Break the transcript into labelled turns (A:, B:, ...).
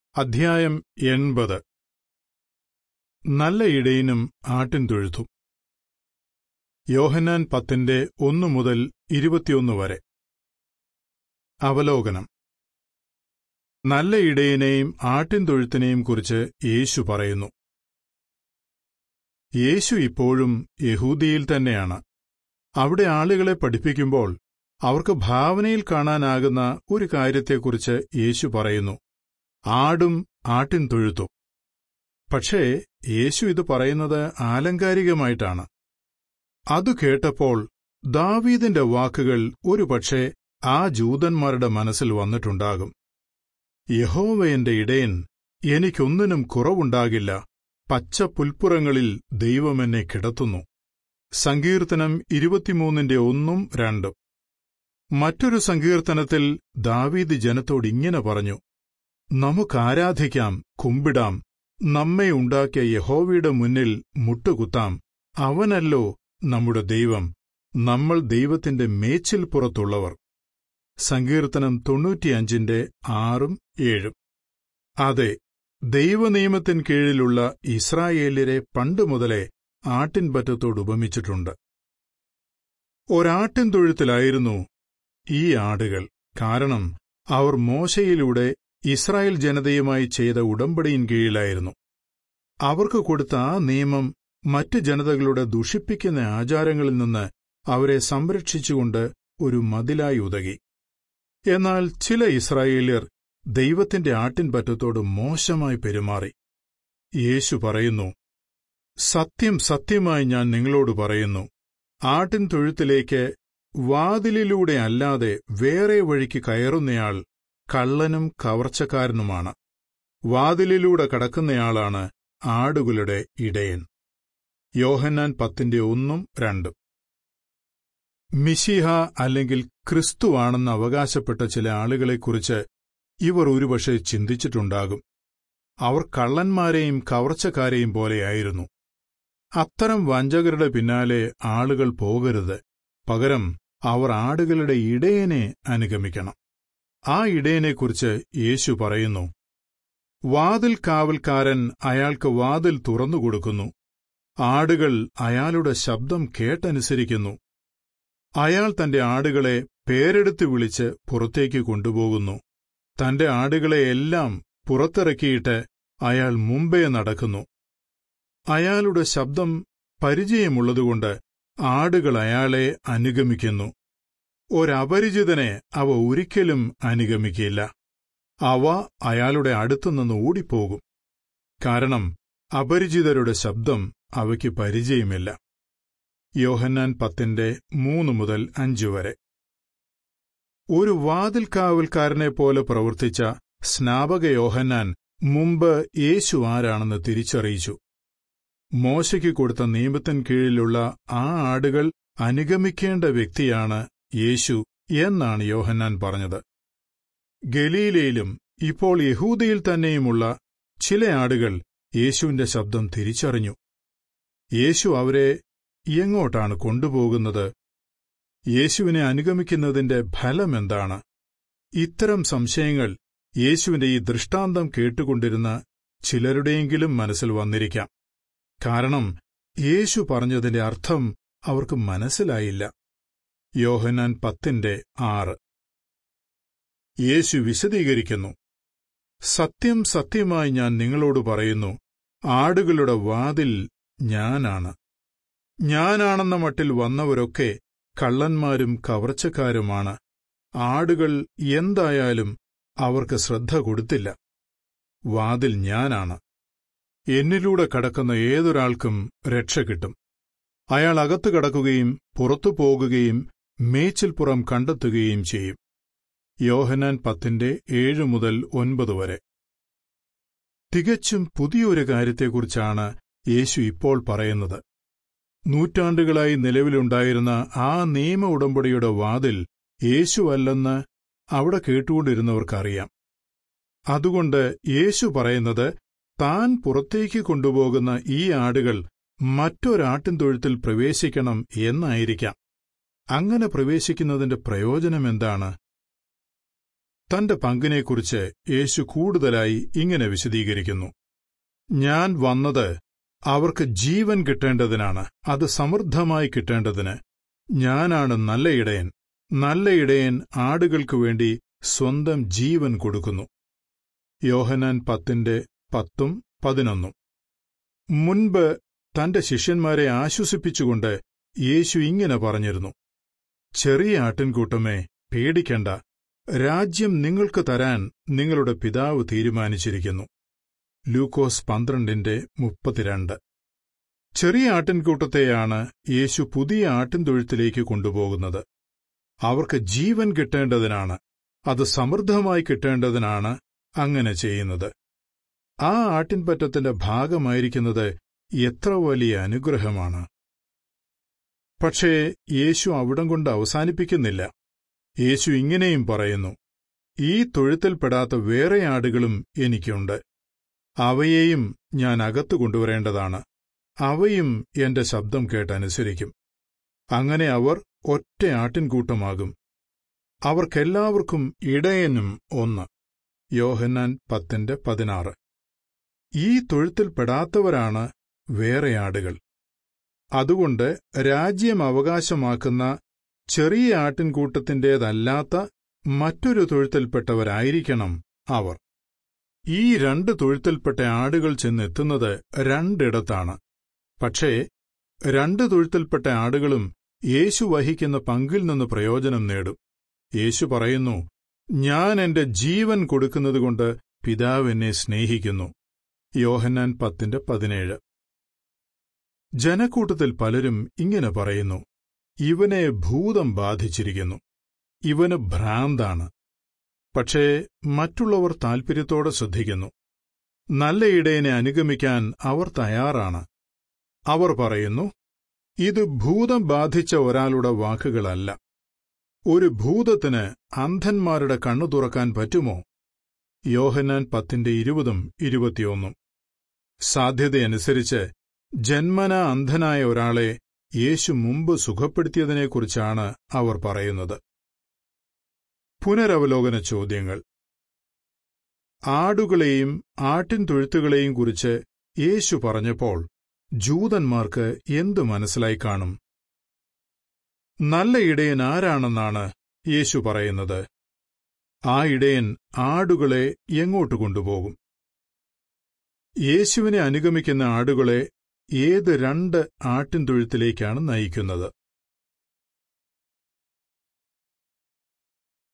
A: അധ്യായം എൺപത് നല്ല ഇടയനും ആട്ടിൻതൊഴുത്തും യോഹന്നാൻ പത്തിന്റെ ഒന്നു മുതൽ ഇരുപത്തിയൊന്ന് വരെ അവലോകനം നല്ല ഇടയനെയും ആട്ടിൻതൊഴുത്തിനെയും കുറിച്ച് യേശു പറയുന്നു യേശു ഇപ്പോഴും യഹൂദിയിൽ തന്നെയാണ് അവിടെ ആളുകളെ പഠിപ്പിക്കുമ്പോൾ അവർക്ക് ഭാവനയിൽ കാണാനാകുന്ന ഒരു കാര്യത്തെക്കുറിച്ച് യേശു പറയുന്നു ആടും ആട്ടിൻതൊഴുത്തും പക്ഷേ യേശു ഇത് പറയുന്നത് ആലങ്കാരികമായിട്ടാണ് അതു കേട്ടപ്പോൾ ദാവീദിന്റെ വാക്കുകൾ ഒരുപക്ഷെ ആ ജൂതന്മാരുടെ മനസ്സിൽ വന്നിട്ടുണ്ടാകും യഹോവ എന്റെ ഇടയൻ എനിക്കൊന്നിനും കുറവുണ്ടാകില്ല പച്ച പുൽപ്പുറങ്ങളിൽ ദൈവം എന്നെ കിടത്തുന്നു സങ്കീർത്തനം ഇരുപത്തിമൂന്നിന്റെ ഒന്നും രണ്ടും മറ്റൊരു സങ്കീർത്തനത്തിൽ ദാവീദ് ജനത്തോട് ഇങ്ങനെ പറഞ്ഞു നമുക്കാരാധിക്കാം കുമ്പിടാം നമ്മെ ഉണ്ടാക്കിയ യഹോവയുടെ മുന്നിൽ മുട്ടുകുത്താം അവനല്ലോ നമ്മുടെ ദൈവം നമ്മൾ ദൈവത്തിന്റെ മേച്ചിൽ പുറത്തുള്ളവർ സങ്കീർത്തനം തൊണ്ണൂറ്റിയഞ്ചിന്റെ ആറും ഏഴും അതെ ദൈവനിയമത്തിൻ കീഴിലുള്ള ഇസ്രായേല്യരെ പണ്ടുമുതലേ ആട്ടിൻപറ്റത്തോട് ഉപമിച്ചിട്ടുണ്ട് ഒരാട്ടിൻ തൊഴുത്തിലായിരുന്നു ഈ ആടുകൾ കാരണം അവർ മോശയിലൂടെ ഇസ്രായേൽ ജനതയുമായി ചെയ്ത ഉടമ്പടിയിൻ കീഴിലായിരുന്നു അവർക്ക് കൊടുത്ത ആ നിയമം മറ്റ് ജനതകളുടെ ദുഷിപ്പിക്കുന്ന ആചാരങ്ങളിൽ നിന്ന് അവരെ സംരക്ഷിച്ചുകൊണ്ട് ഒരു മതിലായി ഉതകി എന്നാൽ ചില ഇസ്രായേല്യർ ദൈവത്തിന്റെ ആട്ടിൻപറ്റത്തോട് മോശമായി പെരുമാറി യേശു പറയുന്നു സത്യം സത്യമായി ഞാൻ നിങ്ങളോട് പറയുന്നു ആട്ടിൻ തൊഴുത്തിലേക്ക് വാതിലിലൂടെ അല്ലാതെ വേറെ വഴിക്ക് കയറുന്നയാൾ കള്ളനും കവർച്ചക്കാരനുമാണ് വാതിലിലൂടെ കടക്കുന്നയാളാണ് ആടുകളുടെ ഇടയൻ യോഹന്നാൻ പത്തിന്റെ ഒന്നും രണ്ടും മിശിഹ അല്ലെങ്കിൽ ക്രിസ്തുവാണെന്ന് അവകാശപ്പെട്ട ചില ആളുകളെക്കുറിച്ച് ഇവർ ഒരുപക്ഷെ ചിന്തിച്ചിട്ടുണ്ടാകും അവർ കള്ളന്മാരെയും കവർച്ചക്കാരെയും പോലെയായിരുന്നു അത്തരം വഞ്ചകരുടെ പിന്നാലെ ആളുകൾ പോകരുത് പകരം അവർ ആടുകളുടെ ഇടയനെ അനുഗമിക്കണം ആ ഇടയനെക്കുറിച്ച് യേശു പറയുന്നു വാതിൽ കാവൽക്കാരൻ അയാൾക്ക് വാതിൽ തുറന്നുകൊടുക്കുന്നു ആടുകൾ അയാളുടെ ശബ്ദം കേട്ടനുസരിക്കുന്നു അയാൾ തന്റെ ആടുകളെ പേരെടുത്ത് വിളിച്ച് പുറത്തേക്ക് കൊണ്ടുപോകുന്നു തന്റെ ആടുകളെയെല്ലാം പുറത്തിറക്കിയിട്ട് അയാൾ മുമ്പേ നടക്കുന്നു അയാളുടെ ശബ്ദം പരിചയമുള്ളതുകൊണ്ട് ആടുകൾ അയാളെ അനുഗമിക്കുന്നു ഒരപരിചിതനെ അവ ഒരിക്കലും അനുഗമിക്കില്ല അവ അയാളുടെ അടുത്തുനിന്ന് ഓടിപ്പോകും കാരണം അപരിചിതരുടെ ശബ്ദം അവയ്ക്ക് പരിചയമില്ല യോഹന്നാൻ പത്തിന്റെ മൂന്ന് മുതൽ അഞ്ചു വരെ ഒരു വാതിൽ കാവൽക്കാരനെ പോലെ പ്രവർത്തിച്ച സ്നാപക യോഹന്നാൻ മുമ്പ് യേശു ആരാണെന്ന് തിരിച്ചറിയിച്ചു മോശയ്ക്ക് കൊടുത്ത നിയമത്തിൻ കീഴിലുള്ള ആ ആടുകൾ അനുഗമിക്കേണ്ട വ്യക്തിയാണ് യേശു എന്നാണ് യോഹന്നാൻ പറഞ്ഞത് ഗലീലയിലും ഇപ്പോൾ യഹൂദയിൽ തന്നെയുമുള്ള ചില ആടുകൾ യേശുവിന്റെ ശബ്ദം തിരിച്ചറിഞ്ഞു യേശു അവരെ എങ്ങോട്ടാണ് കൊണ്ടുപോകുന്നത് യേശുവിനെ അനുഗമിക്കുന്നതിന്റെ ഫലമെന്താണ് ഇത്തരം സംശയങ്ങൾ യേശുവിന്റെ ഈ ദൃഷ്ടാന്തം കേട്ടുകൊണ്ടിരുന്ന ചിലരുടെയെങ്കിലും മനസ്സിൽ വന്നിരിക്കാം കാരണം യേശു പറഞ്ഞതിന്റെ അർത്ഥം അവർക്ക് മനസ്സിലായില്ല യോഹന്നാൻ പത്തിന്റെ ആറ് യേശു വിശദീകരിക്കുന്നു സത്യം സത്യമായി ഞാൻ നിങ്ങളോട് പറയുന്നു ആടുകളുടെ വാതിൽ ഞാനാണ് ഞാനാണെന്ന മട്ടിൽ വന്നവരൊക്കെ കള്ളന്മാരും കവർച്ചക്കാരുമാണ് ആടുകൾ എന്തായാലും അവർക്ക് ശ്രദ്ധ കൊടുത്തില്ല വാതിൽ ഞാനാണ് എന്നിലൂടെ കടക്കുന്ന ഏതൊരാൾക്കും രക്ഷ കിട്ടും അയാൾ അകത്തു കടക്കുകയും പുറത്തു പോകുകയും മേച്ചിൽപ്പുറം കണ്ടെത്തുകയും ചെയ്യും യോഹനാൻ പത്തിന്റെ ഏഴ് മുതൽ ഒൻപത് വരെ തികച്ചും പുതിയൊരു കാര്യത്തെക്കുറിച്ചാണ് യേശു ഇപ്പോൾ പറയുന്നത് നൂറ്റാണ്ടുകളായി നിലവിലുണ്ടായിരുന്ന ആ നിയമ ഉടമ്പടിയുടെ വാതിൽ യേശുവല്ലെന്ന് അവിടെ കേട്ടുകൊണ്ടിരുന്നവർക്കറിയാം അതുകൊണ്ട് യേശു പറയുന്നത് താൻ പുറത്തേക്ക് കൊണ്ടുപോകുന്ന ഈ ആടുകൾ മറ്റൊരാട്ടിൻ തൊഴുത്തിൽ പ്രവേശിക്കണം എന്നായിരിക്കാം അങ്ങനെ പ്രവേശിക്കുന്നതിന്റെ പ്രയോജനമെന്താണ് തന്റെ പങ്കിനെക്കുറിച്ച് യേശു കൂടുതലായി ഇങ്ങനെ വിശദീകരിക്കുന്നു ഞാൻ വന്നത് അവർക്ക് ജീവൻ കിട്ടേണ്ടതിനാണ് അത് സമൃദ്ധമായി കിട്ടേണ്ടതിന് ഞാനാണ് നല്ല ഇടയൻ നല്ല ഇടയൻ ആടുകൾക്കു വേണ്ടി സ്വന്തം ജീവൻ കൊടുക്കുന്നു യോഹനാൻ പത്തിന്റെ പത്തും പതിനൊന്നും മുൻപ് തന്റെ ശിഷ്യന്മാരെ ആശ്വസിപ്പിച്ചുകൊണ്ട് യേശു ഇങ്ങനെ പറഞ്ഞിരുന്നു ചെറിയ ആട്ടിൻകൂട്ടമേ പേടിക്കണ്ട രാജ്യം നിങ്ങൾക്ക് തരാൻ നിങ്ങളുടെ പിതാവ് തീരുമാനിച്ചിരിക്കുന്നു ലൂക്കോസ് പന്ത്രണ്ടിന്റെ മുപ്പത്തിരണ്ട് ചെറിയ ആട്ടിൻകൂട്ടത്തെയാണ് യേശു പുതിയ ആട്ടിൻതൊഴുത്തിലേക്ക് കൊണ്ടുപോകുന്നത് അവർക്ക് ജീവൻ കിട്ടേണ്ടതിനാണ് അത് സമൃദ്ധമായി കിട്ടേണ്ടതിനാണ് അങ്ങനെ ചെയ്യുന്നത് ആ ആട്ടിൻപറ്റത്തിന്റെ ഭാഗമായിരിക്കുന്നത് എത്ര വലിയ അനുഗ്രഹമാണ് പക്ഷേ യേശു അവിടം കൊണ്ട് അവസാനിപ്പിക്കുന്നില്ല യേശു ഇങ്ങനെയും പറയുന്നു ഈ തൊഴുത്തിൽപ്പെടാത്ത വേറെ ആടുകളും എനിക്കുണ്ട് അവയെയും ഞാൻ അകത്തു കൊണ്ടുവരേണ്ടതാണ് അവയും എന്റെ ശബ്ദം കേട്ടനുസരിക്കും അങ്ങനെ അവർ ഒറ്റ ആട്ടിൻകൂട്ടമാകും അവർക്കെല്ലാവർക്കും ഇടയനും ഒന്ന് യോഹന്നാൻ പത്തിന്റെ പതിനാറ് ഈ തൊഴുത്തിൽപ്പെടാത്തവരാണ് വേറെ ആടുകൾ അതുകൊണ്ട് രാജ്യം അവകാശമാക്കുന്ന ചെറിയ ആട്ടിൻകൂട്ടത്തിന്റേതല്ലാത്ത മറ്റൊരു തൊഴുത്തിൽപ്പെട്ടവരായിരിക്കണം അവർ ഈ രണ്ട് തൊഴുത്തിൽപ്പെട്ട ആടുകൾ ചെന്നെത്തുന്നത് രണ്ടിടത്താണ് പക്ഷേ രണ്ട് തൊഴുത്തിൽപ്പെട്ട ആടുകളും യേശു വഹിക്കുന്ന പങ്കിൽ നിന്ന് പ്രയോജനം നേടും യേശു പറയുന്നു ഞാൻ എന്റെ ജീവൻ കൊടുക്കുന്നതുകൊണ്ട് പിതാവ് എന്നെ സ്നേഹിക്കുന്നു യോഹന്നാൻ പത്തിന്റെ പതിനേഴ് ജനക്കൂട്ടത്തിൽ പലരും ഇങ്ങനെ പറയുന്നു ഇവനെ ഭൂതം ബാധിച്ചിരിക്കുന്നു ഇവന് ഭ്രാന്താണ് പക്ഷേ മറ്റുള്ളവർ താൽപര്യത്തോടെ ശ്രദ്ധിക്കുന്നു നല്ല ഇടയനെ അനുഗമിക്കാൻ അവർ തയ്യാറാണ് അവർ പറയുന്നു ഇത് ഭൂതം ബാധിച്ച ഒരാളുടെ വാക്കുകളല്ല ഒരു ഭൂതത്തിന് അന്ധന്മാരുടെ കണ്ണു തുറക്കാൻ പറ്റുമോ യോഹന്നാൻ പത്തിന്റെ ഇരുപതും ഇരുപത്തിയൊന്നും സാധ്യതയനുസരിച്ച് ജന്മന അന്ധനായ ഒരാളെ യേശു മുമ്പ് സുഖപ്പെടുത്തിയതിനെക്കുറിച്ചാണ് അവർ പറയുന്നത് പുനരവലോകന ചോദ്യങ്ങൾ ആടുകളെയും ആട്ടിൻതൊഴുത്തുകളെയും കുറിച്ച് യേശു പറഞ്ഞപ്പോൾ ജൂതന്മാർക്ക് എന്തു മനസ്സിലായി കാണും നല്ല ഇടയൻ ആരാണെന്നാണ് യേശു പറയുന്നത് ആ ഇടയൻ ആടുകളെ എങ്ങോട്ട് കൊണ്ടുപോകും യേശുവിനെ അനുഗമിക്കുന്ന ആടുകളെ ഏത് രണ്ട് ആട്ടിൻതൊഴുത്തിലേക്കാണ് നയിക്കുന്നത്